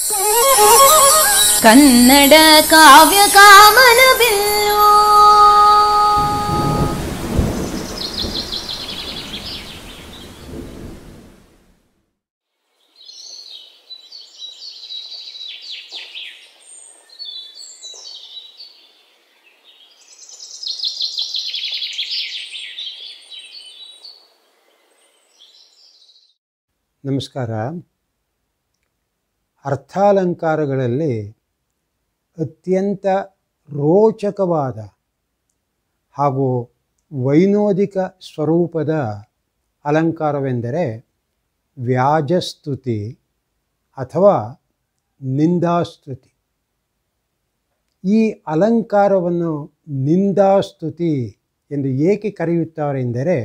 ಕನ್ನಡ ಕಾವ್ಯ ಕಾಮನ ಬಿಲ್ಲು ನಮಸ್ಕಾರ ಅರ್ಥಾಲಂಕಾರಗಳಲ್ಲಿ ಅತ್ಯಂತ ರೋಚಕವಾದ ಹಾಗೂ ವೈನೋದಿಕ ಸ್ವರೂಪದ ಅಲಂಕಾರವೆಂದರೆ ವ್ಯಾಜಸ್ತುತಿ ಅಥವಾ ನಿಂದಾಸ್ತುತಿ ಈ ಅಲಂಕಾರವನ್ನು ನಿಂದಾಸ್ತುತಿ ಎಂದು ಏಕೆ ಕರೆಯುತ್ತಾರೆ ಎಂದರೆ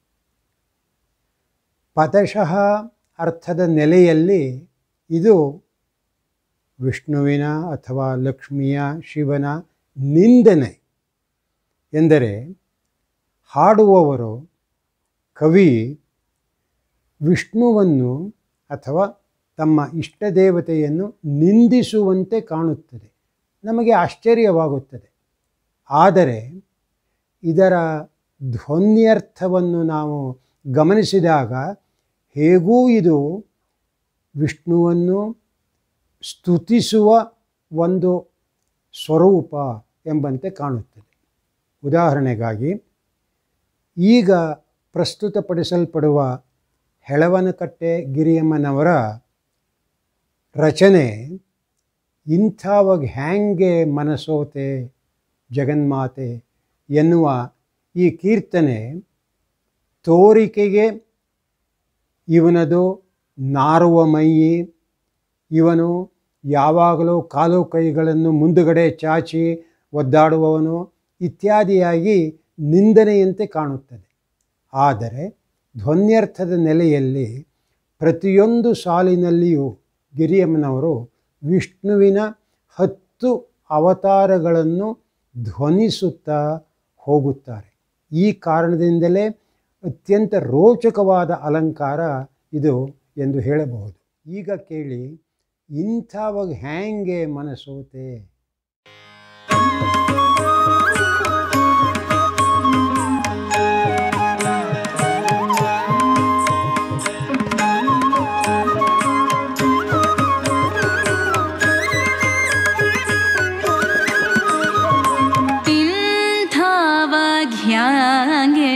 ಪದಶಃ ಅರ್ಥದ ನೆಲೆಯಲ್ಲಿ ಇದು ವಿಷ್ಣುವಿನ ಅಥವಾ ಲಕ್ಷ್ಮಿಯ ಶಿವನ ನಿಂದನೆ ಎಂದರೆ ಹಾಡುವವರು ಕವಿ ವಿಷ್ಣುವನ್ನು ಅಥವಾ ತಮ್ಮ ಇಷ್ಟ ದೇವತೆಯನ್ನು ನಿಂದಿಸುವಂತೆ ಕಾಣುತ್ತದೆ ನಮಗೆ ಆಶ್ಚರ್ಯವಾಗುತ್ತದೆ ಆದರೆ ಇದರ ಧ್ವನ್ಯರ್ಥವನ್ನು ನಾವು ಗಮನಿಸಿದಾಗ ಹೇಗೂ ಇದು ವಿಷ್ಣುವನ್ನು ಸ್ತುತಿಸುವ ಒಂದು ಸ್ವರೂಪ ಎಂಬಂತೆ ಕಾಣುತ್ತದೆ ಉದಾಹರಣೆಗಾಗಿ ಈಗ ಪ್ರಸ್ತುತಪಡಿಸಲ್ಪಡುವ ಹೆಳವನಕಟ್ಟೆ ಗಿರಿಯಮ್ಮನವರ ರಚನೆ ಇಂಥವಾಗ ಹ್ಯಾಂಗೆ ಮನಸೋತೆ ಜಗನ್ಮಾತೆ ಎನ್ನುವ ಈ ಕೀರ್ತನೆ ತೋರಿಕೆಗೆ ಇವನದು ನಾರುವ ಮೈಯಿ ಇವನು ಯಾವಾಗಲೂ ಕಾಲು ಕೈಗಳನ್ನು ಮುಂದುಗಡೆ ಚಾಚಿ ಒದ್ದಾಡುವವನು ಇತ್ಯಾದಿಯಾಗಿ ನಿಂದನೆಯಂತೆ ಕಾಣುತ್ತದೆ ಆದರೆ ಧ್ವನ್ಯರ್ಥದ ನೆಲೆಯಲ್ಲಿ ಪ್ರತಿಯೊಂದು ಸಾಲಿನಲ್ಲಿಯೂ ಗಿರಿಯಮ್ಮನವರು ವಿಷ್ಣುವಿನ ಹತ್ತು ಅವತಾರಗಳನ್ನು ಧ್ವನಿಸುತ್ತಾ ಹೋಗುತ್ತಾರೆ ಈ ಕಾರಣದಿಂದಲೇ ಅತ್ಯಂತ ರೋಚಕವಾದ ಅಲಂಕಾರ ಇದು ಎಂದು ಹೇಳಬಹುದು ಈಗ ಕೇಳಿ ಇಂಥವಾಗ ಹ್ಯಾಂಗೆ ಮನಸೋತೆ ಇಂಥವಘ್ಯಾಂಗೆ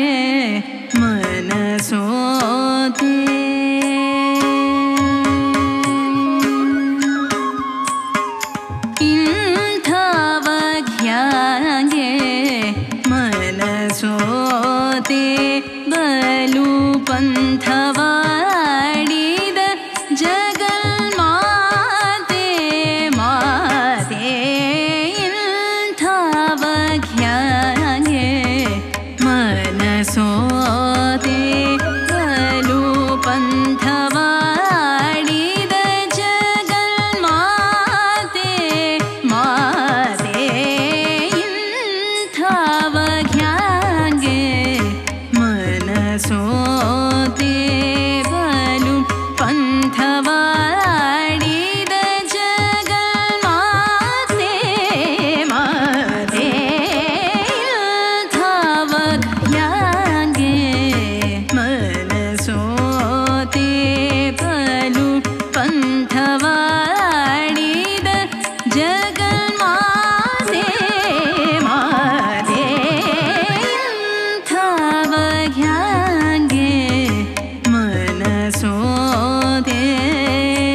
ಮನಸೋತೆ ಇಂಥವಘ್ಯಾಂಗೆ ಮನಸೋತೆ ಬಲು ಪಂಥವಾಡಿದ ಜಗನ್ಮಾತೆ ಮಾತೆ ಇಂಥವಘ್ಯಾಂಗೆ ಮನಸೋತೆ ಬಲು ಪಂಥವಾಡಿದ ಜಗನ್ಮಾತೆ ಮಾತೆ ಇಂಥವಘ್ಯಾಂಗೆ ಮನಸೋತೆ ಬಲು ಪಂಥವಾಡಿದ ಜಗನ್ಮಾತೆ ಮಾತೆ ಇಂಥವಘ್ಯಾಂಗೆ ಮನಸೋತೆ ಬಲು ಪಂಥವಾಡಿದ ಜಗನ್ಮಾತೆ ಮಾತೆ ಇಂಥವಘ್ಯಾಂಗೆ ಮನಸೋತೆ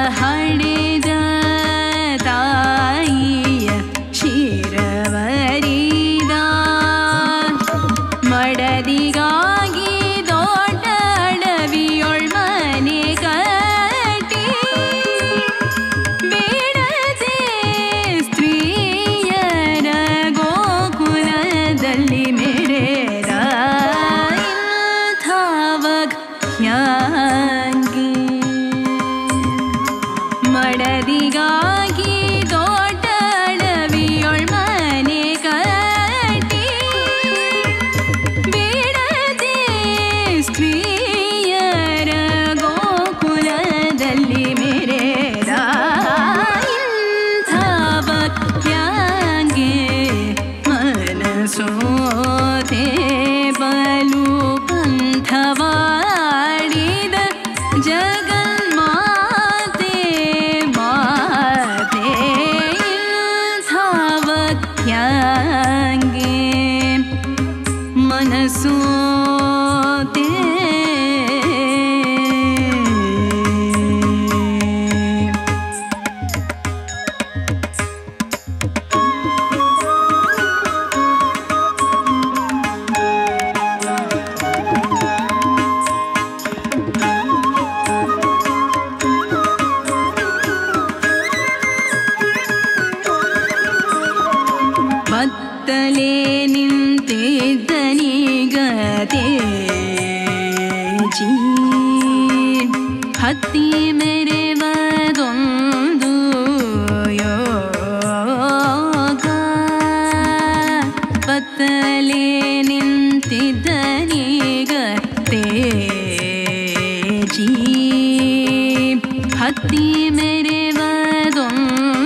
ಹಡೆದ ತಾಯಿಯ ಶಿರವರಿದ ಮಡದಿಗಾಗಿ ದೊಡ್ಡ ಅಡವಿಯೊಳ್ ಮನೆ ಕಟ್ಟಿ ಬೇಡದೆ ಸ್ತ್ರೀಯರ ಗೋಕುಲದಲ್ಲಿ ಮೆರೆದ ಇಂಥವಗ್ಯಾಗಿ ಮಡದಿಗಾಗಿ ದೊಡ್ಡ ಅಡವಿಯೊಳ್ ಮನೆ ಕಟ್ಟಿ ಬೇಡದೆ ಸ್ತ್ರೀಯರ ಗೋಕುಲದಲ್ಲಿ ಮೆರೆದ ಇಂಥವಕ್ಯಾಂಗೆ ಮನಸೋತೆ ಬಲು ಪಂಥವಾಡಿದ ಜಗನ್ಮಾತೆ ಮಾತೆ ಇಂಥವಕ್ಯಾಂಗೆ ಮನಸೋತೆ ಬತ್ತಲೆ ನಿಂತಿದ್ದನಿಗತೆ ಜೀ ಹತ್ತಿ ಮೆರೆವದೊಂದು ಯೋಗ ಬತ್ತಲೆ ನಿಂತಿದ್ದನಿಗತೆ ಜೀ ಹತ್ತಿ ಮೆರೆವದೊಂದು